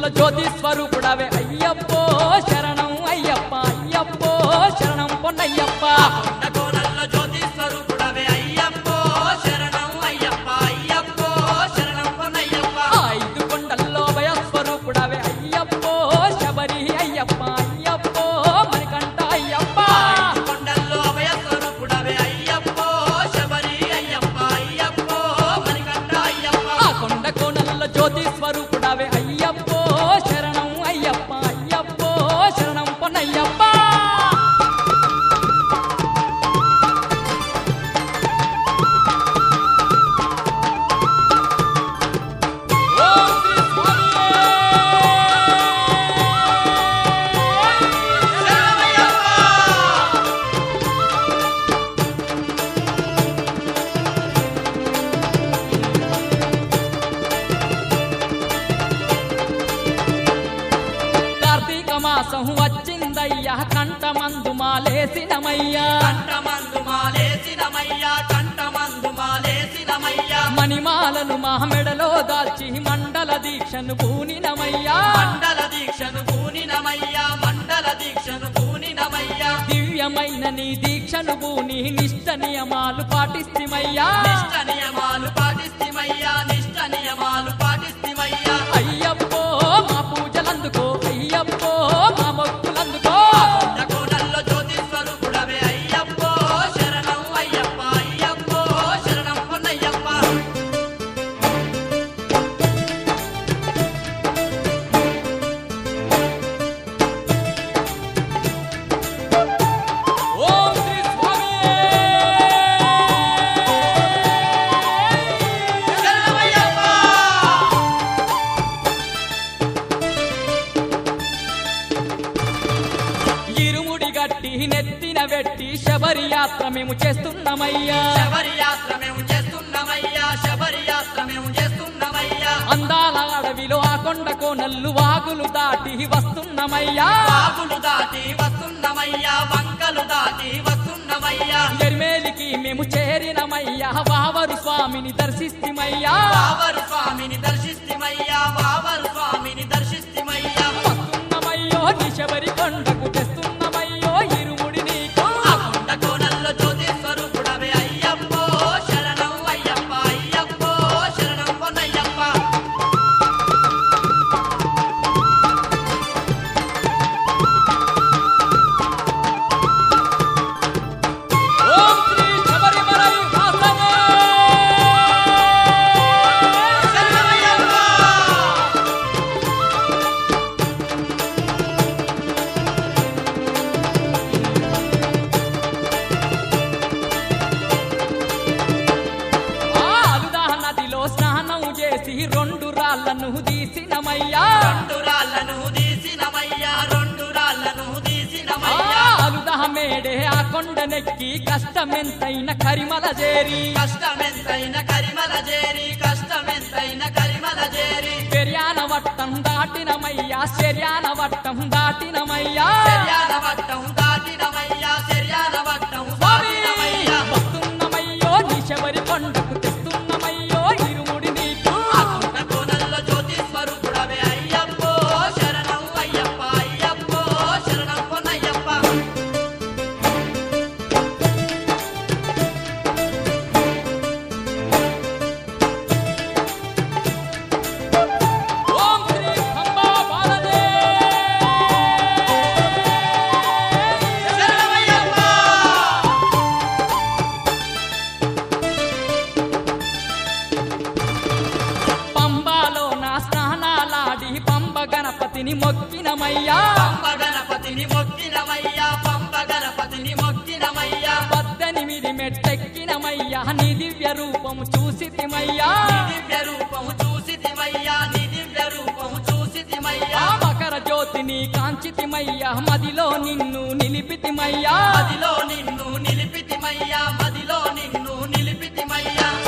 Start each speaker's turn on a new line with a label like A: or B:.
A: కొనల్లో జ్యోతి స్వరూపుడవే అయ్యప్పో శరణం అయ్యప్ప అయ్యప్పో శరణం పొన్నయ్యప్ప
B: కొండకోనల్లో జ్యోతి స్వరూపుడవే అయ్యప్పో శరణం అయ్యప్ప అయ్యప్పో శరణం పొన్నయ్యప్ప
A: ఆ ఐదు కొండల్లో భయ స్వరూపుడవే అయ్యప్పో శబరి అయ్యప్ప అయ్యప్పో మణికంఠ అయ్యప్ప
B: కొండల్లో అభయ స్వరూపుడవే అయ్యప్పో శబరి అయ్యప్ప అయ్యప్పో మణికంఠ అయ్యప్ప
A: ఆ కొండ కోణల్లో జ్యోతి స్వరూపుడవే అయ్యప్పో శరణం అయ్యప్ప అయ్యప్పో శరణం పొన్నయ్యప్ప ఓం శ్రీ కార్తీక మాసం వచ్చిందయ్యా కంఠమందు మాలేసినమయ్యా
B: కంఠమందు మాలేసినమయ్యా కంఠమందు మాలేసినమయ్యా
A: మణిమాలను మా మెడలో దాల్చి మండల దీక్షను పూనినమయ్యా
B: మండల దీక్షను పూనినమయ్యా మండల దీక్షను పూనినమయ్యా
A: దివ్యమైన నీ దీక్షను పూని నిష్ట నియమాలు పాటిస్తిమయ్యా
B: నిష్ట నియమాలు పాటిస్తిమయ్యా నిష్ట నియమాలు పాటిస్తిమయ్యా
A: అయ్యప్పో మా పూజలందుకో అయ్యప్పో మా మొక్కులందుకో
B: కొండకోనల్లో జ్యోతి స్వరూపుడవే అయ్యప్పో శరణం అయ్యప్ప అయ్యప్పో శరణం పొన్నయ్యప్ప
A: ఓం శ్రీ స్వామి ఇరుముడి గట్టి నెత్తిన వెట్టి శబరి యాత్ర మేము చేస్తున్నామయ్యా
B: శబరి యాత్ర మేము చేస్తున్నామయ్యా శబరి యాత్ర మేము చేస్తున్నామయ్యా
A: అందాల అడవిలో ఆ కొండ కోనల్లు వాగులు దాటి వస్తున్నామయ్యా
B: బాబులు దాటి వస్తున్నామయ్యా వంకలు దాటి వస్తున్నామయ్యా
A: ఎరిమేలికి మేము చేరినమయ్యా వావరు స్వామిని దర్శిస్తిమయ్యా
B: బావరు స్వామిని దర్శిస్తిమయ్యా బావరు స్వామిని దర్శిస్తిమయ్యా
A: వస్తున్నమయ్యో నీ శబరి కొండకు తెస్తున్నమయ్యో ఇరుముడి నీకు
B: ఆ కొండ కోనల్లో జ్యోతి స్వరూపుడవే అయ్యప్పో శరణం అయ్యప్ప అయ్యప్పో శరణం పొన్నయ్యప్ప
A: ఓం శ్రీ శబరిమలై వాసవే
B: శరణమయ్యప్ప
A: ఆ అలుదాహ నదిలో స్నానం చేసి రెండు రాళ్లను తీసినమయ్యా
B: రెండు రాళ్లను తీసినమయ్యా రెండు రాళ్లను
A: ఆ
B: తీసినమయ్యా
A: అలుదాహ మేడే ఆ కొండనెక్కి కష్టమెంతైన కరిమల చేరి
B: కష్టమెంతైన కరిమల చేరి కష్టమెంతైన కరిమల చేరి
A: శర్యాన వట్టం దాటినమయ్యా శర్యాన వట్టం దాటినమయ్యా
B: శర్యాన వట్టం దాటినమయ్యా శర్యాన వట్టం
A: స్వామి
B: దాటినమయ్యా
A: వస్తున్నమయ్యో నీ శబరి కొండకు తెస్తున్నమయ్యో ఇరుముడి నీకు
B: ఆ కొండ కోనల్లో జ్యోతి స్వరూపుడవే అయ్యప్పో శరణం అయ్యప్ప అయ్యప్పో శరణం పొన్నయ్యప్ప
A: ఓం శ్రీ ఖంబా బాలదే
B: శరణమయ్యప్ప
A: పంబాలో నా స్నానాలాడి పంబ గణపతిని మొక్కినమయ్యా
B: పంప గణపతిని మొక్కినమయ్యా పంప గణపతిని మొక్కినమయ్యా
A: పద్దెనిమిది మెట్టెక్కినమయ్యా నీ దివ్య రూపము చూసితిమయ్యా
B: నీ దివ్య రూపము చూసితిమయ్యా నీ దివ్య రూపము చూసితిమయ్యా
A: ఆ మకర జ్యోతిని కాంచితిమయ్యా మదిలో నిన్ను నిలిపితిమయ్యా
B: మదిలో నిన్ను నిలిపితిమయ్యా మదిలో నిన్ను నిలిపితిమయ్యా